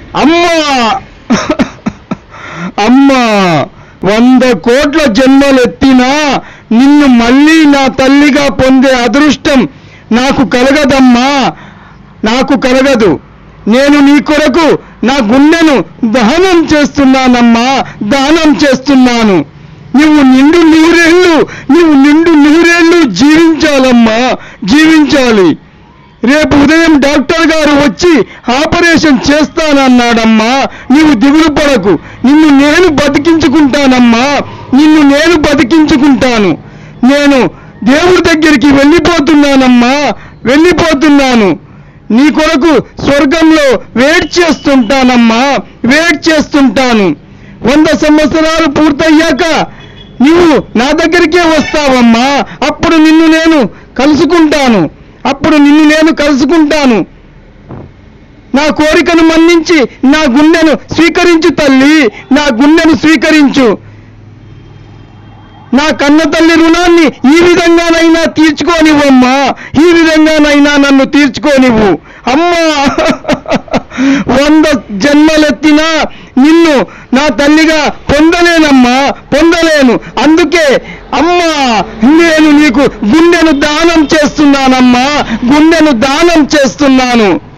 అమ్మా అమ్మా వంద కోట్ల జన్మలెత్తినా నిన్ను మళ్ళీ నా తల్లిగా పొందే అదృష్టం నాకు కలగదమ్మా నాకు కలగదు నేను నీ కొరకు నా గుండెను దహనం చేస్తున్నానమ్మా దానం చేస్తున్నాను నువ్వు నిండు నూరేళ్ళు నువ్వు నిండు నూరేళ్ళు జీవించాలమ్మా జీవించాలి రేపు ఉదయం డాక్టర్ గారు వచ్చి ఆపరేషన్ చేస్తానన్నాడమ్మా నీవు దిగులు పడకు నిన్ను నేను బతికించుకుంటానమ్మా నిన్ను నేను బతికించుకుంటాను నేను దేవుడి దగ్గరికి వెళ్ళిపోతున్నానమ్మా వెళ్ళిపోతున్నాను నీ కొరకు స్వర్గంలో వెయిట్ చేస్తుంటానమ్మా వెయిట్ చేస్తుంటాను వంద సంవత్సరాలు పూర్తయ్యాక నీవు నా దగ్గరికే వస్తావమ్మా అప్పుడు నిన్ను నేను కలుసుకుంటాను అప్పుడు నిన్ను నేను కలుసుకుంటాను నా కోరికను మన్నించి నా గుండెను స్వీకరించు తల్లి నా గుండెను స్వీకరించు నా కన్న తల్లి రుణాన్ని ఈ విధంగానైనా తీర్చుకోనివ్వమ్మా ఈ విధంగానైనా నన్ను తీర్చుకోనివ్వు అమ్మా వంద జన్మలెత్తినా నిన్ను నా తల్లిగా పొందలేనమ్మా పొందలేను అందుకే అమ్మా నేను నీకు గుండెను దానం చేస్తున్నానమ్మా గుండెను దానం చేస్తున్నాను